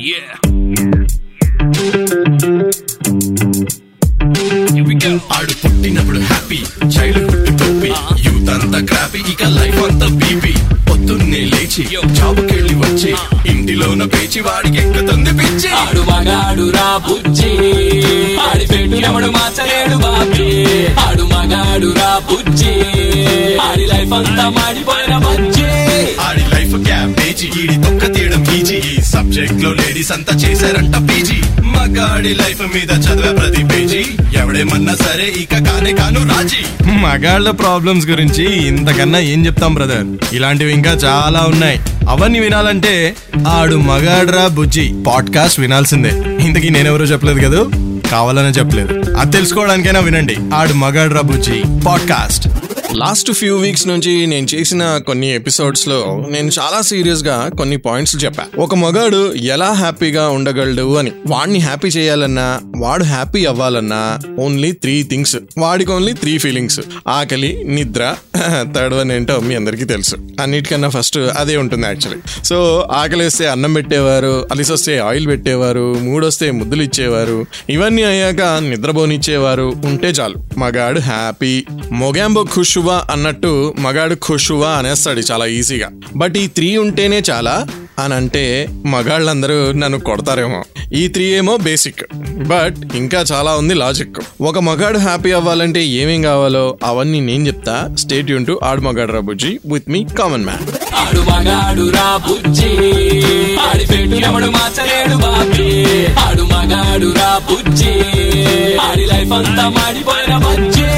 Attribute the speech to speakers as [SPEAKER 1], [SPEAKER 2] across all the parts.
[SPEAKER 1] Yeah. Here we go.
[SPEAKER 2] ఆడు పుట్టినప్పుడు happy childhood టోపీ యూత్ అంతా క్రాపీ ఇక లైఫ్ అంతా బీపీ పొద్దున్నే లేచి జాబుకెళ్ళి వచ్చి ఇంటిలోన పేచి వాడికి ఎక్కుతుంది పిచ్చి
[SPEAKER 3] ఆడు మగాడు రా బుజ్జి ఆడి పెట్టు ఎవడు మార్చలేడు బాబీ ఆడు మగాడు రా బుజ్జి ఆడి లైఫ్ అంతా మాడిపోయిన బజ్జి
[SPEAKER 2] ఆడి లైఫ్ క్యాబేజీ ఈడి తొక్క తీయడం ఈజీ ఈ సబ్జెక్ట్ లో లేడీస్ అంతా చేశారంట పీజీ మగాడి లైఫ్ మీద చదివే ప్రతి పేజీ ఎవడేమన్నా సరే ఇక కానే కాను రాజీ
[SPEAKER 4] మగాళ్ళ ప్రాబ్లమ్స్ గురించి ఇంతకన్నా ఏం చెప్తాం బ్రదర్ ఇలాంటివి ఇంకా చాలా ఉన్నాయి అవన్నీ వినాలంటే ఆడు మగాడ్రా బుజ్జి పాడ్కాస్ట్ వినాల్సిందే ఇంతకీ నేనెవరో చెప్పలేదు కదా కావాలనే చెప్పలేదు అది తెలుసుకోవడానికైనా వినండి Aadu Magaadra Bujji podcast last few weeks నుంచి నేను చేసిన కొన్ని ఎపిసోడ్స్ లో నేను చాలా సీరియస్ గా కొన్ని పాయింట్స్ చెప్పా ఒక మగాడు ఎలా హ్యాపీగా ఉండగలడు అని వాడిని హ్యాపీ చేయాలన్నా వాడు హ్యాపీ అవ్వాలన్నా ఓన్లీ త్రీ థింగ్స్ వాడికి ఓన్లీ త్రీ ఫీలింగ్స్ ఆకలి నిద్ర థర్డ్ వన్ ఏంటో మీ అందరికీ తెలుసు అన్నిటికన్నా ఫస్ట్ అదే ఉంటుంది యాక్చువల్లీ సో ఆకలి వేస్తే అన్నం పెట్టేవారు అలిసి వస్తే ఆయిల్ పెట్టేవారు మూడొస్తే ముద్దులు ఇచ్చేవారు ఇవన్నీ అయ్యాక నిద్రపోనిచ్చేవారు ఉంటే చాలు మగాడు హ్యాపీ మొగాంబో ఖుషువా అన్నట్టు మగాడు ఖుషువా అనేస్తాడు చాలా ఈజీగా బట్ ఈ త్రీ ఉంటేనే చాలా అని అంటే మగాళ్ళందరూ నన్ను కొడతారేమో ఈ త్రీ ఏమో బేసిక్ బట్ ఇంకా చాలా ఉంది లాజిక్ ఒక మగాడు హ్యాపీ అవ్వాలంటే ఏమేం కావాలో అవన్నీ నేను చెప్తా స్టేట్ యూన్ టు ఆడు మగాడు రాబుజీ విత్ మీ కామన్ మ్యాన్
[SPEAKER 3] ఆడు మగాడు రా బుజ్జి ఆడి పెట్టు ఎవడు మార్చలేడు బాబీ ఆడు మగాడు రా బుజ్జి ఆడి లైఫ్ అంతా మాడిపోయిన బజ్జి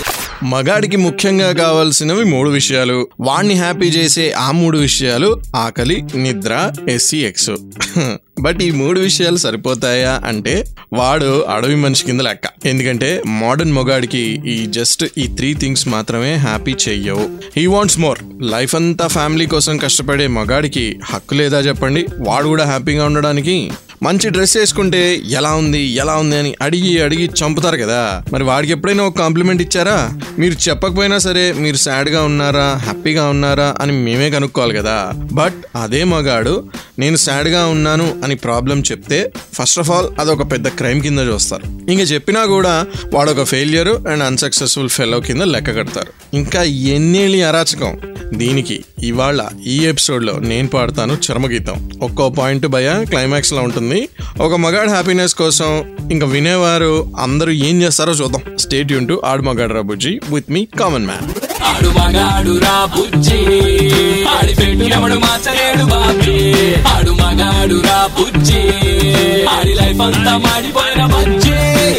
[SPEAKER 4] మగాడికి ముఖ్యంగా కావాల్సినవి మూడు విషయాలు వాణ్ణి హ్యాపీ చేసే ఆ మూడు విషయాలు ఆకలి నిద్ర ఎస్సీ ఎక్స్ బట్ ఈ మూడు విషయాలు సరిపోతాయా అంటే వాడు అడవి మనిషి కింద లెక్క ఎందుకంటే మోడర్న్ మొగాడికి ఈ జస్ట్ ఈ త్రీ థింగ్స్ మాత్రమే హ్యాపీ చెయ్యవు హీ వాంట్స్ మోర్ లైఫ్ అంతా ఫ్యామిలీ కోసం కష్టపడే మగాడికి హక్కు లేదా చెప్పండి వాడు కూడా హ్యాపీగా ఉండడానికి మంచి డ్రెస్ వేసుకుంటే ఎలా ఉంది ఎలా ఉంది అని అడిగి అడిగి చంపుతారు కదా మరి వాడికి ఎప్పుడైనా ఒక కాంప్లిమెంట్ ఇచ్చారా మీరు చెప్పకపోయినా సరే మీరు సాడ్గా ఉన్నారా హ్యాపీగా ఉన్నారా అని మేమే కనుక్కోవాలి కదా బట్ అదే మగాడు నేను సాడ్గా ఉన్నాను అని ప్రాబ్లం చెప్తే ఫస్ట్ ఆఫ్ ఆల్ అదొక పెద్ద క్రైమ్ కింద చూస్తారు ఇంకా చెప్పినా కూడా వాడు ఒక ఫెయిలియర్ అండ్ అన్సక్సెస్ఫుల్ ఫెలో కింద లెక్క కడతారు ఇంకా ఎన్నేళ్ళి అరాచకం దీనికి ఇవాళ ఈ ఎపిసోడ్లో నేను పాడతాను చర్మగీతం ఒక్కో పాయింట్ భయ క్లైమాక్స్ లో ఉంటుంది ఒక మగాడు హ్యాపీనెస్ కోసం ఇంకా వినేవారు అందరూ ఏం చేస్తారో చూద్దాం స్టేట్ యూన్ టు ఆడు మగాడు రాబుజీ విత్ మీ కామన్ మ్యాన్
[SPEAKER 3] ఆడు మగాడు రా బుజ్జి ఆడి పెట్టు ఎవడు మార్చలేడు బాబీ ఆడు మగాడు రా బుజ్జి ఆడి లైఫ్ అంతా మాడిపోయిన బజ్జి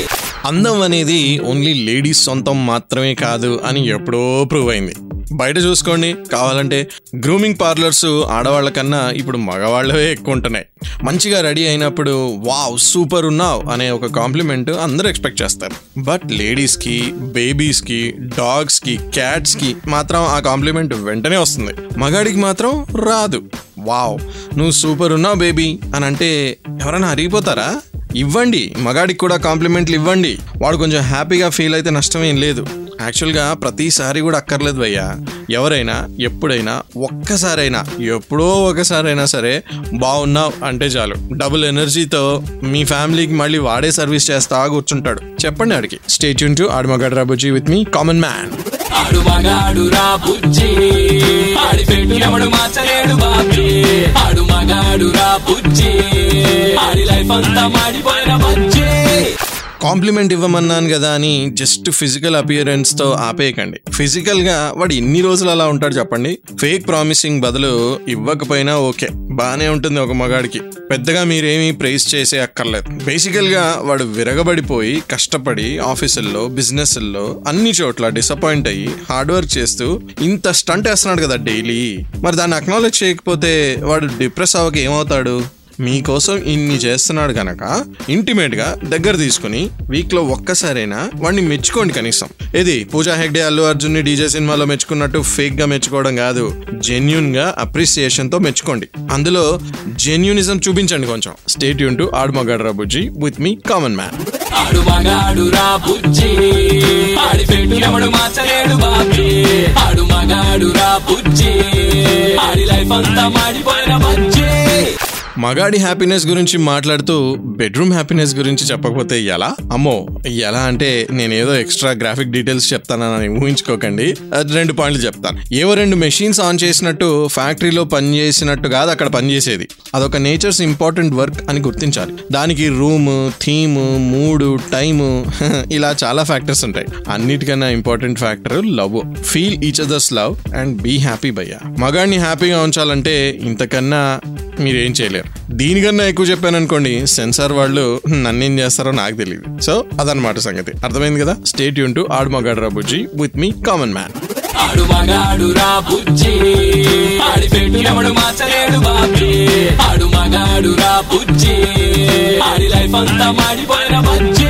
[SPEAKER 4] అందం అనేది ఓన్లీ లేడీస్ సొంతం మాత్రమే కాదు అని ఎప్పుడో ప్రూవ్ అయింది బయట చూసుకోండి కావాలంటే గ్రూమింగ్ పార్లర్స్ ఆడవాళ్ళ కన్నా ఇప్పుడు మగవాళ్ళవే ఎక్కువ ఉంటున్నాయి మంచిగా రెడీ అయినప్పుడు వావ్ సూపర్ ఉన్నావ్ అనే ఒక కాంప్లిమెంట్ అందరూ ఎక్స్పెక్ట్ చేస్తారు బట్ లేడీస్కి బేబీస్కి డాగ్స్కి క్యాట్స్కి మాత్రం ఆ కాంప్లిమెంట్ వెంటనే వస్తుంది మగాడికి మాత్రం రాదు వావ్ నువ్వు సూపర్ ఉన్నావు బేబీ అని అంటే ఎవరైనా అరిగిపోతారా ఇవ్వండి మగాడికి కూడా కాంప్లిమెంట్లు ఇవ్వండి వాడు కొంచెం హ్యాపీగా ఫీల్ అయితే నష్టమేం లేదు యాక్చువల్గా ప్రతిసారి కూడా అక్కర్లేదు భయ్యా ఎవరైనా ఎప్పుడైనా ఒక్కసారైనా ఎప్పుడో ఒకసారైనా సరే బాగున్నావు అంటే చాలు డబుల్ ఎనర్జీతో మీ ఫ్యామిలీకి మళ్ళీ వాడే సర్వీస్ చేస్తా కూర్చుంటాడు చెప్పండి ఆడికి స్టేట్ యూన్ టు ఆడు మగాడు రాబుజీ విత్ మీ కామన్ మ్యాన్
[SPEAKER 3] ఆడు మగాడు రా బుజ్జి ఆడి పెట్టు ఎవడు మార్చలేడు బాబీ ఆడు మగాడు రా బుజ్జి ఆడి లైఫ్ అంతా మాడిపోయిన బజ్జి
[SPEAKER 4] కాంప్లిమెంట్ ఇవ్వమన్నాను కదా అని జస్ట్ ఫిజికల్ అపియరెన్స్ తో ఆపేయకండి ఫిజికల్ గా వాడు ఎన్ని రోజులు అలా ఉంటాడు చెప్పండి ఫేక్ ప్రామిసింగ్ బదులు ఇవ్వకపోయినా ఓకే బానే ఉంటుంది ఒక మగాడికి పెద్దగా మీరేమీ ప్రైజ్ చేసే అక్కర్లేదు బేసికల్ గా వాడు విరగబడిపోయి కష్టపడి ఆఫీసుల్లో బిజినెస్ల్లో అన్ని చోట్ల డిసప్పాయింట్ అయ్యి హార్డ్ వర్క్ చేస్తూ ఇంత స్టంట్ వేస్తున్నాడు కదా డైలీ మరి దాన్ని అక్నాలెడ్జ్ చేయకపోతే వాడు డిప్రెస్ అవ్వక ఏమవుతాడు మీకోసం ఇన్ని చేస్తున్నాడు గనక ఇంటిమేట్ గా దగ్గర తీసుకుని వీక్ లో ఒక్కసారైనా వాడిని మెచ్చుకోండి కనీసం ఇది పూజా హెగ్డే అల్లు అర్జున్ ని డీజే సినిమాలో మెచ్చుకున్నట్టు ఫేక్ గా మెచ్చుకోవడం కాదు జెన్యున్ గా అప్రిసియేషన్ తో మెచ్చుకోండి అందులో జెన్యునిజం చూపించండి కొంచెం స్టేట్ యూన్ టు ఆడు మగాడు రాబుజీ విత్ మీ కామన్ మ్యాన్
[SPEAKER 3] ఆడు మగాడు రా బుజ్జి ఆడి పెట్టు ఎవడు మార్చలేడు బాబీ ఆడు మగాడు రా బుజ్జి ఆడి లైఫ్ అంతా మాడిపోయిన బజ్జి
[SPEAKER 4] మగాడి హ్యాపీనెస్ గురించి మాట్లాడుతూ బెడ్రూమ్ హ్యాపీనెస్ గురించి చెప్పకపోతే ఎలా అమ్మో ఎలా అంటే నేను ఏదో ఎక్స్ట్రా గ్రాఫిక్ డీటెయిల్స్ చెప్తానని ఊహించుకోకండి అది రెండు పాయింట్లు చెప్తాను ఏవో రెండు మెషిన్స్ ఆన్ చేసినట్టు ఫ్యాక్టరీలో పని చేసినట్టు కాదు అక్కడ పని చేసేది అదొక నేచర్స్ ఇంపార్టెంట్ వర్క్ అని గుర్తించాలి దానికి రూమ్ థీమ్ మూడు టైము ఇలా చాలా ఫ్యాక్టర్స్ ఉంటాయి అన్నిటికన్నా important factor love feel each others love and be happy భయ్యా మగాడిని హ్యాపీగా ఉంచాలంటే ఇంతకన్నా మీరేం చేయలేరు దీనికన్నా ఎక్కువ చెప్పాను అనుకోండి సెన్సార్ వాళ్ళు నన్నేం చేస్తారో నాకు తెలియదు సో అదనమాట సంగతి అర్థమైంది కదా స్టేట్ యూన్ టు ఆడు మగాడు రాబుజీ విత్ మీ కామన్ మ్యాన్
[SPEAKER 3] ఆడు మగాడు రా బుజ్జి ఆడి పెట్టినప్పుడు మార్చలేడు బాబీ ఆడు మగాడు రా బుజ్జి ఆడి లైఫ్ అంతా మాడిపోయిన బజ్జి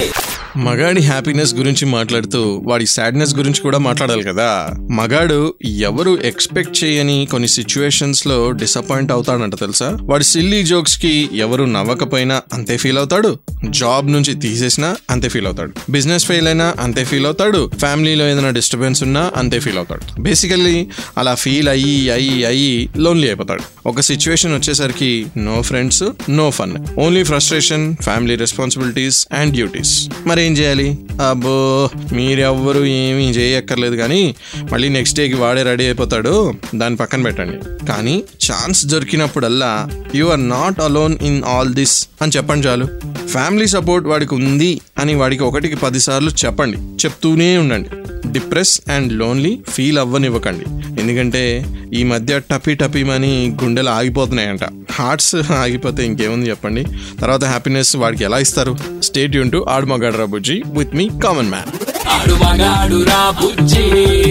[SPEAKER 4] మగాడి హ్యాపీనెస్ గురించి మాట్లాడుతూ వాడి సాడ్నెస్ గురించి కూడా మాట్లాడాలి కదా మగాడు ఎవరు ఎక్స్పెక్ట్ చేయని కొన్ని సిచ్యువేషన్స్ లో డిసప్పాయింట్ అవుతాడంట తెలుసా వాడి సిల్లీ జోక్స్ కి ఎవరు నవ్వకపోయినా అంతే ఫీల్ అవుతాడు జాబ్ నుంచి తీసేసినా అంతే ఫీల్ అవుతాడు బిజినెస్ ఫెయిల్ అయినా అంతే ఫీల్ అవుతాడు ఫ్యామిలీలో ఏదైనా డిస్టర్బెన్స్ ఉన్నా అంతే ఫీల్ అవుతాడు బేసికల్లీ అలా ఫీల్ అయ్యి అయ్యి అయ్యి లోన్లీ అయిపోతాడు ఒక సిచ్యువేషన్ వచ్చేసరికి no friends no fun only frustration family responsibilities and duties మరి ఏం చేయాలి అబ్బో మీరెవ్వరు ఏమీ చేయక్కర్లేదు కానీ మళ్ళీ నెక్స్ట్ డేకి వాడే రెడీ అయిపోతాడు దాన్ని పక్కన పెట్టండి కానీ ఛాన్స్ దొరికినప్పుడల్లా you are not alone in all this అని చెప్పండి చాలు ఫ్యామిలీ సపోర్ట్ వాడికి ఉంది అని వాడికి ఒకటికి పదిసార్లు చెప్పండి చెప్తూనే ఉండండి డిప్రెస్ అండ్ లోన్లీ ఫీల్ అవ్వనివ్వకండి ఎందుకంటే ఈ మధ్య టపీ టపీమని గుండెలు ఆగిపోతున్నాయంట హార్ట్స్ ఆగిపోతే ఇంకేముంది చెప్పండి తర్వాత హ్యాపీనెస్ వాడికి ఎలా ఇస్తారు స్టేట్ యూన్ టు ఆడు Magaadu Bujji with me common man
[SPEAKER 3] ఆడు మగాడు రా బుజ్జి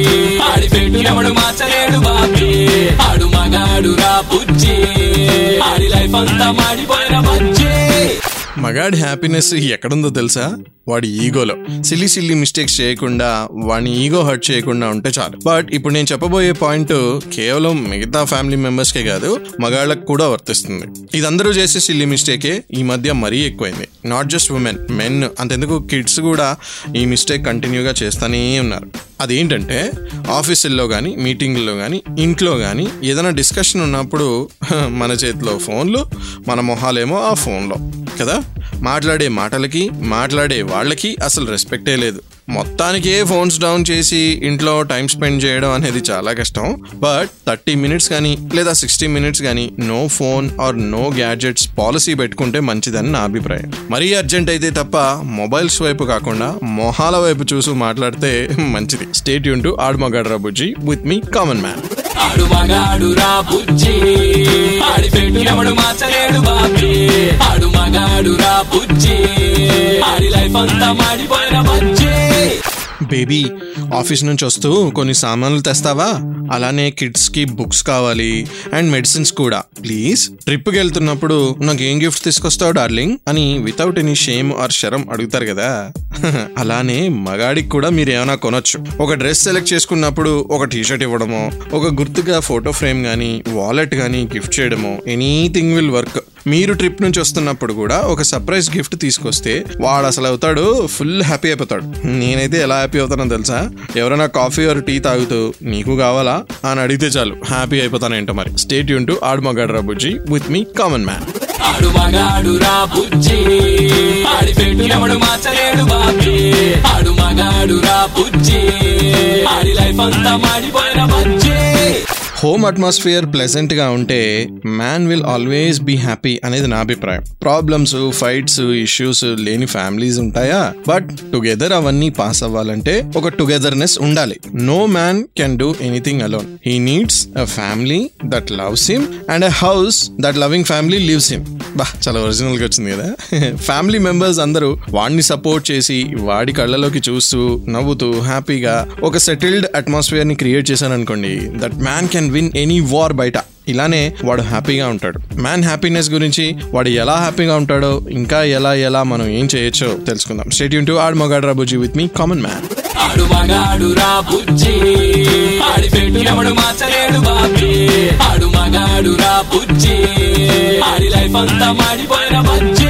[SPEAKER 3] ఆడి పెట్టినప్పుడు మార్చలేడు బాబీ ఆడు మగాడు రా బుజ్జి ఆడి లైఫ్ అంతా మాడిపోయిన బజ్జి
[SPEAKER 4] మగాడి హ్యాపీనెస్ ఎక్కడుందో తెలుసా వాడి ఈగోలో సిల్లీ సిల్లీ మిస్టేక్స్ చేయకుండా వాడిని ఈగో హర్ట్ చేయకుండా ఉంటే చాలు బట్ ఇప్పుడు నేను చెప్పబోయే పాయింట్ కేవలం మిగతా ఫ్యామిలీ మెంబర్స్కే కాదు మగాళ్ళకు కూడా వర్తిస్తుంది ఇది అందరూ చేసే సిల్లీ మిస్టేకే ఈ మధ్య మరీ ఎక్కువైంది నాట్ జస్ట్ ఉమెన్ మెన్ అంతెందుకు కిడ్స్ కూడా ఈ మిస్టేక్ కంటిన్యూగా చేస్తూనే ఉన్నారు అదేంటంటే ఆఫీసుల్లో కానీ మీటింగ్లో కానీ ఇంట్లో కానీ ఏదైనా డిస్కషన్ ఉన్నప్పుడు మన చేతిలో ఫోన్లు మన మొహాలేమో ఆ ఫోన్లో కదా మాట్లాడే మాటలకి మాట్లాడే వాళ్ళకి అసలు రెస్పెక్టే లేదు మొత్తానికే ఫోన్స్ డౌన్ చేసి ఇంట్లో టైం స్పెండ్ చేయడం అనేది చాలా కష్టం బట్ థర్టీ మినిట్స్ కానీ లేదా సిక్స్టీ మినిట్స్ కానీ no phone or no gadgets policy పెట్టుకుంటే మంచిదని నా అభిప్రాయం మరీ అర్జెంట్ అయితే తప్ప మొబైల్స్ వైపు కాకుండా మొహాల వైపు చూసి మాట్లాడితే మంచిది స్టేట్ యూన్ టు ఆడు Magaadu Bujji with me common man
[SPEAKER 3] ఆడు మగాడు రా బుజ్జి ఆడి పెట్టినప్పుడు మార్చలేడు బాబీ ఆడు మగాడు రా బుజ్జి ఆడి లైఫ్ అంతా మాడిపోయిన బజ్జి
[SPEAKER 4] బేబీ ఆఫీస్ నుంచి వస్తూ కొన్ని సామాన్లు తెస్తావా అలానే కిడ్స్ కి బుక్స్ కావాలి అండ్ మెడిసిన్స్ కూడా ప్లీజ్ ట్రిప్ కి వెళ్తున్నప్పుడు నాకు ఏం గిఫ్ట్ తీసుకొస్తావు డార్లింగ్ అని వితౌట్ ఎనీ షేమ్ ఆర్ శరం అడుగుతారు కదా అలానే మగాడికి కూడా మీరు ఏమైనా కొనొచ్చు ఒక డ్రెస్ సెలెక్ట్ చేసుకున్నప్పుడు ఒక టీ షర్ట్ ఇవ్వడమో ఒక గుర్తుగా ఫోటో ఫ్రేమ్ కానీ వాలెట్ కానీ గిఫ్ట్ చేయడమో ఎనీథింగ్ విల్ వర్క్ మీరు ట్రిప్ నుంచి వస్తున్నప్పుడు కూడా ఒక సర్ప్రైజ్ గిఫ్ట్ తీసుకొస్తే వాడు అసలు అవుతాడు ఫుల్ హ్యాపీ అయిపోతాడు నేనైతే ఎలా హ్యాపీ అవుతానో తెలుసా ఎవరైనా కాఫీ ఆర్ టీ తాగుతూ నీకు కావాలా అని అడిగితే చాలు హ్యాపీ అయిపోతానేంటో మరి స్టేట్ యూన్ టు ఆడు Magaadu Ra Bujji with me common man
[SPEAKER 3] ఆడు మగాడు రా బుజ్జి ఆడి పెట్టినప్పుడు మార్చలేడు బాబీ ఆడు మగాడు రా బుజ్జి ఆడి లైఫ్ అంతా మాడిపోయిన బజ్జి
[SPEAKER 4] హోమ్ అట్మాస్ఫియర్ ప్లెజెంట్ గా ఉంటే man will always be happy అనేది నా అభిప్రాయం ప్రాబ్లమ్స్ ఫైట్స్ ఇష్యూస్ లేని ఫ్యామిలీస్ ఉంటాయా బట్ టుగెదర్ అవన్నీ పాస్ అవ్వాలంటే ఒక టుగెదర్నెస్ ఉండాలి no man can do anything alone he needs a family that loves him and a house that loving family lives him బా చాలా ఒరిజినల్ గా వచ్చింది కదా ఫ్యామిలీ మెంబర్స్ అందరూ వాడిని సపోర్ట్ చేసి వాడి కళ్ళలోకి చూస్తూ నవ్వుతూ హ్యాపీగా ఒక సెటిల్డ్ అట్మాస్ఫియర్ ని క్రియేట్ చేశాను అనుకోండి that man can win any war బయట ఇలానే వాడు హ్యాపీగా ఉంటాడు మ్యాన్ హ్యాపీనెస్ గురించి వాడు ఎలా హ్యాపీగా ఉంటాడో ఇంకా ఎలా ఎలా మనం ఏం చేయొచ్చో తెలుసుకుందాం స్టేట్ యూన్ to Aadu Magaadu Ra Bujji with me common man
[SPEAKER 3] ఆడు మగాడు రా బుజ్జి ఆడి పెట్టినప్పుడు మార్చలేడు బాబీ ఆడు మగాడు రా బుజ్జి ఆడి లైఫ్ అంతా మాడిపోయిన బజ్జి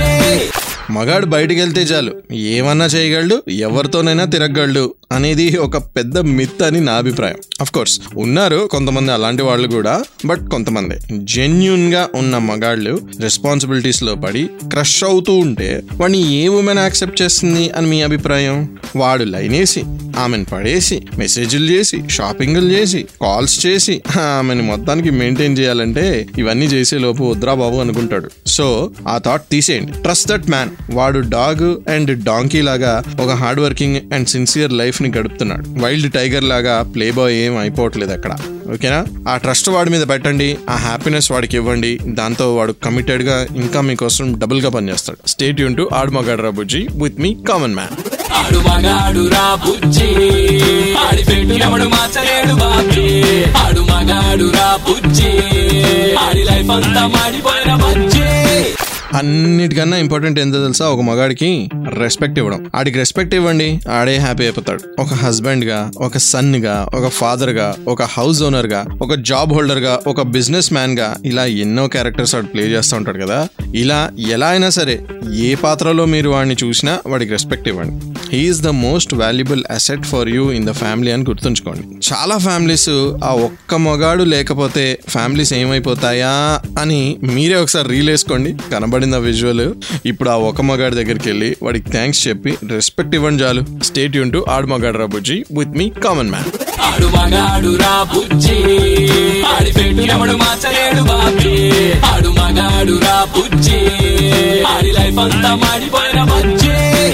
[SPEAKER 4] మగాడు బయటికి వెళ్తే చాలు ఏమన్నా చేయగలడు ఎవరితోనైనా తిరగగలడు అనేది ఒక పెద్ద మిత్ అని నా అభిప్రాయం అఫ్ కోర్స్ ఉన్నారు కొంతమంది అలాంటి వాళ్ళు కూడా బట్ కొంతమంది జెన్యున్ గా ఉన్న మగాళ్ళు రెస్పాన్సిబిలిటీస్ లో పడి క్రష్ అవుతూ ఉంటే వాడిని ఏ ఉమెన్ యాక్సెప్ట్ చేస్తుంది అని మీ అభిప్రాయం వాడు లైన్ వేసి ఆమెను పడేసి మెసేజ్లు చేసి షాపింగ్లు చేసి కాల్స్ చేసి ఆమెను మొత్తానికి మెయింటైన్ చేయాలంటే ఇవన్నీ చేసే లోపు వద్రా బాబు అనుకుంటాడు సో ఆ థాట్ తీసేయండి ట్రస్ట్ దట్ మ్యాన్ వాడు డాగ్ అండ్ డాంకీ లాగా ఒక hard working and sincere life ని గడుపుతున్నాడు వైల్డ్ టైగర్ లాగా ప్లే బాయ్ ఏం అయిపోవట్లేదు అక్కడ ఓకేనా ఆ ట్రస్ట్ వాడి మీద పెట్టండి ఆ హ్యాపీనెస్ వాడికి ఇవ్వండి దాంతో వాడు కమిటెడ్ గా ఇంకా మీకోసం డబుల్ గా పనిచేస్తాడు స్టేట్ యూన్ to Aad Magaadra Bujji with me common man
[SPEAKER 3] ఆడు మగాడు రా బుజ్జి ఆడి పెట్టు ఎవడు మార్చలేడు బాబీ ఆడు మగాడు రా బుజ్జి ఆడి లైఫ్ అంతా మాడిపోయిన బుజ్జి
[SPEAKER 4] అన్నిటికన్నా ఇంపార్టెంట్ ఏంటో తెలుసా ఒక మగాడికి రెస్పెక్ట్ ఇవ్వడం ఆడికి రెస్పెక్ట్ ఇవ్వండి ఆడే హ్యాపీ అయిపోతాడు ఒక హస్బెండ్ గా ఒక సన్ గా ఒక ఫాదర్ గా ఒక హౌస్ ఓనర్ గా ఒక జాబ్ హోల్డర్ గా ఒక బిజినెస్ మ్యాన్ గా ఇలా ఎన్నో క్యారెక్టర్స్ వాడు ప్లే చేస్తూ ఉంటాడు కదా ఇలా ఎలా అయినా సరే ఏ పాత్రలో మీరు వాడిని చూసినా వాడికి రెస్పెక్ట్ ఇవ్వండి he is the most valuable asset for you in the family అని గుర్తుంచుకోండి చాలా ఫ్యామిలీస్ ఆ ఒక్క మగాడు లేకపోతే ఫ్యామిలీస్ ఏమైపోతాయా అని మీరే ఒకసారి రీల్ వేసుకోండి కనబడింది ఆ విజువల్ ఇప్పుడు ఆ ఒక మగాడి దగ్గరికి వెళ్ళి వాడికి థ్యాంక్స్ చెప్పి రెస్పెక్ట్ ఇవ్వండి చాలు స్టేట్ యూన్ టు ఆడు మగాడు రాబుజీ విత్ మీ కామన్ మ్యాన్
[SPEAKER 3] ఆడు మగాడు రా బుజ్జి ఆడి పెట్టు ఎవడు మార్చలేడు బాబీ ఆడు మగాడు రా బుజ్జి ఆడి లైఫ్ అంతా మాడిపోయిన బుజ్జి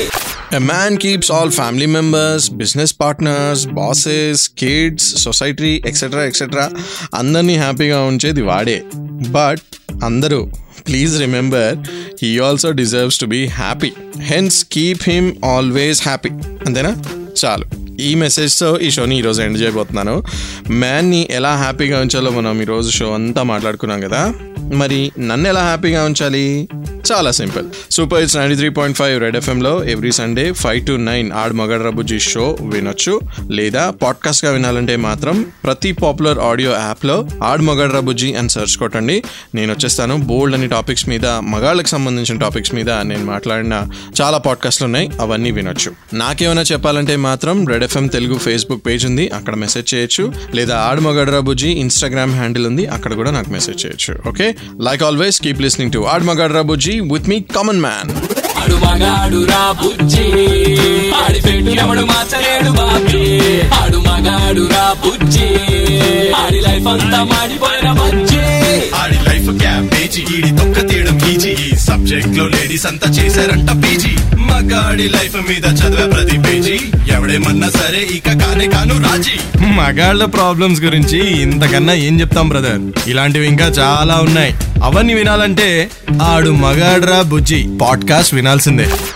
[SPEAKER 4] A man keeps all family members, business partners, bosses, kids, society, etc. etc. అందరినీ హ్యాపీగా ఉంచేది వాడే బట్ అందరూ please remember he also deserves to be happy hence keep him always happy అంతేనా చాలు ఈ మెసేజ్తో ఈ షోని ఈరోజు ఎండ్ చేయబోతున్నాను మ్యాన్ని ఎలా హ్యాపీగా ఉంచాలో మనం ఈరోజు షో అంతా మాట్లాడుకున్నాం కదా మరి నన్ను ఎలా హ్యాపీగా ఉంచాలి చాలా simple super it's ninety three point five red ఎఫ్ఎంలో every Sunday five to nine Aadu Magaadu Ra Bujji show వినొచ్చు లేదా పాడ్కాస్ట్గా వినాలంటే మాత్రం ప్రతి పాపులర్ ఆడియో యాప్లో ఆడ్ మగడ్ రబుజీ అని సెర్చ్ కొట్టండి నేను వచ్చేస్తాను బోల్డ్ అని టాపిక్స్ మీద మగాళ్ళకి సంబంధించిన టాపిక్స్ మీద నేను మాట్లాడిన చాలా పాడ్కాస్ట్లు ఉన్నాయి అవన్నీ వినొచ్చు నాకేమైనా చెప్పాలంటే మాత్రం red FM Telugu Facebook page ఉంది అక్కడ మెసేజ్ చేయొచ్చు లేదా ఆడ్ మగడ్ రబుజీ ఇన్స్టాగ్రామ్ హ్యాండిల్ ఉంది అక్కడ కూడా నాకు మెసేజ్ చేయొచ్చు okay like always keep listening to Aadu Magaadu Ra Bujji with me common man
[SPEAKER 3] ఆడు మగాడు రా బుజ్జి ఆడి పెట్టు ఎవడు మార్చలేడు బాబీ ఆడు మగాడు రా బుజ్జి ఆడి లైఫ్ అంతా మాడిపోయిన బుజ్జి
[SPEAKER 2] ఆడి లైఫ్ క్యాబేజీ ఈడి తొక్క తీయడం ఈజీ ఈ సబ్జెక్ట్ లో లేడీస్ అంతా చేశారంట పీజీ మగాడి లైఫ్ మీద చదివే ప్రతి పేజీ ఎవడేమన్నా సరే ఇక కానే కాను రాజీ
[SPEAKER 4] మగాళ్ళ ప్రాబ్లమ్స్ గురించి ఇంతకన్నా ఏం చెప్తాం బ్రదర్ ఇలాంటివి ఇంకా చాలా ఉన్నాయి అవన్నీ వినాలంటే ఆడు మగాడ్రా బుజ్జి పాడ్కాస్ట్ వినాల్సిందే